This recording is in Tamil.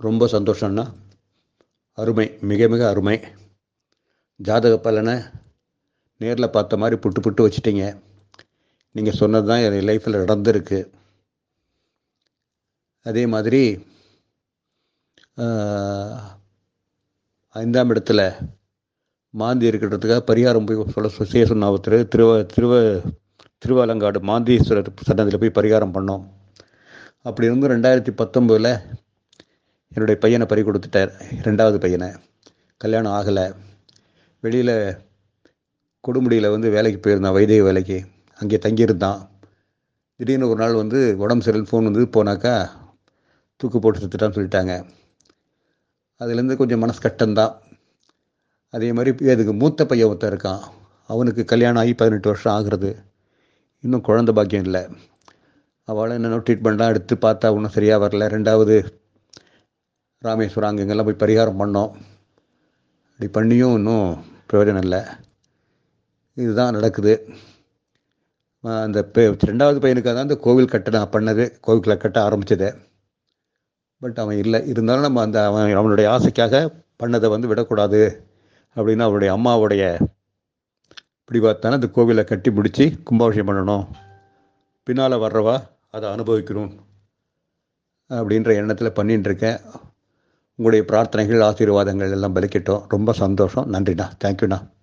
ரொம்ப சந்தோஷம்ண்ணா அருமை மிக மிக அருமை ஜாதக பலனை நேரில் பார்த்த மாதிரி புட்டு புட்டு வச்சிட்டீங்க நீங்கள் சொன்னது தான் என் லைஃப்பில் நடந்திருக்கு அதே மாதிரி ஆஹ், ஐந்தாம் இடத்துல மாந்தி இருக்கிறதுக்காக பரிகாரம் போய் சொல்ல செய்ய சொன்ன ஒருத்தர் திருவ திருவ திருவாலங்காடு மாந்தீஸ்வரர் சன்னதியில் போய் பரிகாரம் பண்ணோம் அப்படி இருந்து ரெண்டாயிரத்தி பத்தொம்போதில் என்னுடைய பையனை பறி கொடுத்துட்டார் ரெண்டாவது பையனை கல்யாணம் ஆகலை வெளியில் கொடுமுடியில் வந்து வேலைக்கு போயிருந்தான் வைத்திய வேலைக்கு அங்கே தங்கியிருந்தான் திடீர்னு ஒரு நாள் வந்து உடம்பு சரியில்லை ஃபோன் வந்து போனாக்கா தூக்கு போட்டு செத்துட்டான்னு சொல்லிட்டாங்க அதுலேருந்து கொஞ்சம் மனசு கஷ்டம்தான் அதே மாதிரி அதுக்கு மூத்த பையன் ஒருத்தன் இருக்கான் அவனுக்கு கல்யாணம் ஆகி பதினெட்டு வருஷம் ஆகுறது இன்னும் குழந்தை பாக்கியம் இல்லை அவளை என்னென்ன ட்ரீட்மெண்ட்லாம் எடுத்து பார்த்தா ஒன்றும் சரியாக வரல ரெண்டாவது ராமேஸ்வரம் அங்கே இங்கெல்லாம் போய் பரிகாரம் பண்ணோம் அப்படி பண்ணியும் இன்னும் பிரயோஜனம் இல்லை இதுதான் நடக்குது ஆஹ் அந்த பெ ரெண்டாவது பையனுக்காக தான் அந்த கோவில் கட்ட நான் பண்ணது கோவில் கட்ட ஆரம்பிச்சது பட் அவன் இல்லை இருந்தாலும் நம்ம அந்த அவன் அவனுடைய ஆசைக்காக பண்ணதை வந்து விடக்கூடாது அப்படின்னு அவருடைய அம்மாவுடைய பிடிவாத்தான அந்த கோவிலை கட்டி முடித்து கும்பாபிஷேகம் பண்ணணும் பின்னால் வர்றவா அதை அனுபவிக்கணும் அப்படின்ற எண்ணத்தில் பண்ணிட்டு இருக்கேன் உங்களுடைய பிரார்த்தனைகள் ஆசீர்வாதங்கள் எல்லாம் பலிக்கட்டும் ரொம்ப சந்தோஷம் நன்றிண்ணா தேங்க்யூண்ணா